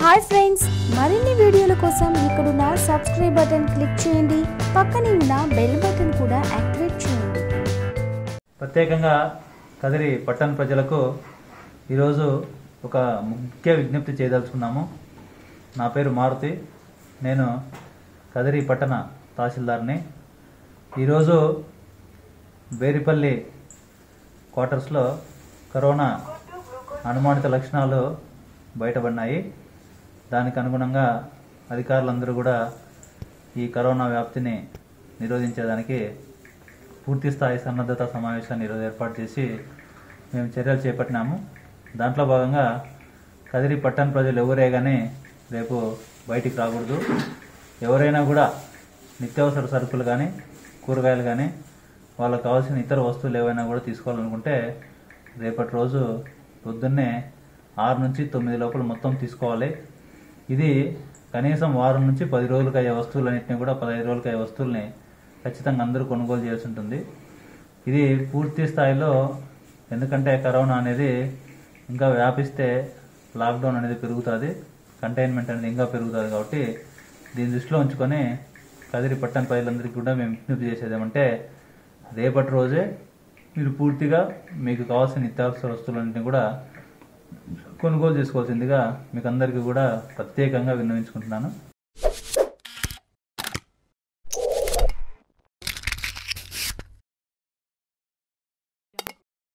hi friends మరిన్ని వీడియోల కోసం ఇక్కడున్న సబ్స్క్రైబ్ బటన్ క్లిక్ చేయండి పక్కనే ఉన్న బెల్ బటన్ కూడా యాక్టివేట్ చేయండి ప్రత్యేకంగా కదిరి పట్టణ ప్రజలకు ఈరోజు ఒక ముఖ్య విజ్ఞప్తి చేయదలుచుకున్నాము నా పేరు మారుతి నేను కదిరి పట్టణ తహసీల్దార్ని ఈరోజు బేరిపల్లి క్వార్టర్స్లో కరోనా అనుమానిత లక్షణాలు బయటపడినాయి దానికి అనుగుణంగా అధికారులందరూ కూడా ఈ కరోనా వ్యాప్తిని నిరోధించేదానికి పూర్తి స్థాయి సన్నద్ధత సమావేశాన్ని ఈరోజు ఏర్పాటు చేసి మేము చర్యలు చేపట్టినాము దాంట్లో భాగంగా కదిరి పట్టణ ప్రజలు ఎవరే కానీ రేపు బయటికి రాకూడదు ఎవరైనా కూడా నిత్యావసర సరుకులు కానీ కూరగాయలు కానీ వాళ్ళకు కావాల్సిన ఇతర వస్తువులు ఏవైనా కూడా తీసుకోవాలనుకుంటే రేపటి రోజు పొద్దున్నే ఆరు నుంచి తొమ్మిది లోపల మొత్తం తీసుకోవాలి ఇది కనీసం వారం నుంచి పది రోజులకు అయ్యే వస్తువులన్నింటినీ కూడా పదహైదు రోజులకు అయ్యే వస్తువుల్ని ఖచ్చితంగా అందరూ కొనుగోలు చేయాల్సి ఉంటుంది ఇది పూర్తి స్థాయిలో ఎందుకంటే కరోనా అనేది ఇంకా వ్యాపిస్తే లాక్డౌన్ అనేది పెరుగుతుంది కంటైన్మెంట్ అనేది ఇంకా పెరుగుతుంది కాబట్టి దీని దృష్టిలో ఉంచుకొని కదిరి పట్టణ ప్రజలందరికీ కూడా మేము విజ్ఞప్తి చేసేది ఏమంటే రేపటి రోజే మీరు పూర్తిగా మీకు కావాల్సిన నిత్యావసర వస్తువులన్నింటినీ కూడా కొనుగోలు చేసుకోవాల్సిందిగా మీకు అందరికీ కూడా ప్రత్యేకంగా విన్నవించుకుంటున్నాను